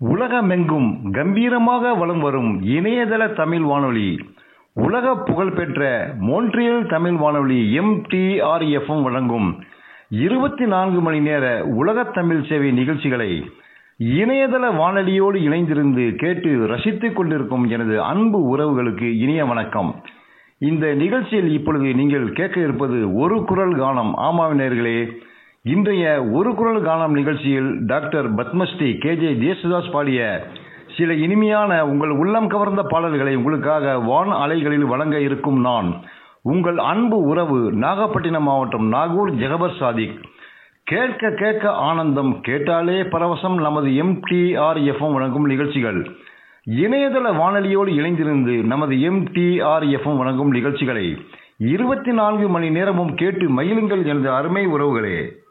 உலகமெங்கும் கம்பீரமாக வலம் வரும் இணையதள தமிழ் வானொலி உலக புகழ்பெற்ற மோன்ட்ரியல் தமிழ் வானொலி எம்டிஆர்எஃப்எம் வழங்கும் இருபத்தி நான்கு மணி நேர உலகத் தமிழ் சேவை நிகழ்ச்சிகளை இணையதள வானொலியோடு இணைந்திருந்து கேட்டு ரசித்துக் கொண்டிருக்கும் எனது அன்பு உறவுகளுக்கு இனிய வணக்கம் இந்த நிகழ்ச்சியில் இப்பொழுது நீங்கள் கேட்க இருப்பது ஒரு குரல் கானம் ஆமாவினர்களே இன்றைய ஒரு குரல் கானம் நிகழ்ச்சியில் doctor Padmashri K J Yesudas பாடிய சில இனிமையான உங்கள் உள்ளம் கவர்ந்த பாடல்களை உங்களுக்காக வான் அலைகளில் வழங்க இருக்கும் நான் உங்கள் அன்பு உறவு நாகப்பட்டினம் மாவட்டம் நாகூர் ஜெகபர் சாதிக் கேட்க கேட்க ஆனந்தம் கேட்டாலே பரவசம் நமது எம்டிஆர் எஃப்எம் வழங்கும் நிகழ்ச்சிகள் இணையதள வானொலியோடு இணைந்திருந்து நமது எம்டிஆர் எஃப்எம் வழங்கும் நிகழ்ச்சிகளை இருபத்தி நான்கு மணி நேரமும் கேட்டு மகிழுங்கள் எனது அருமை உறவுகளே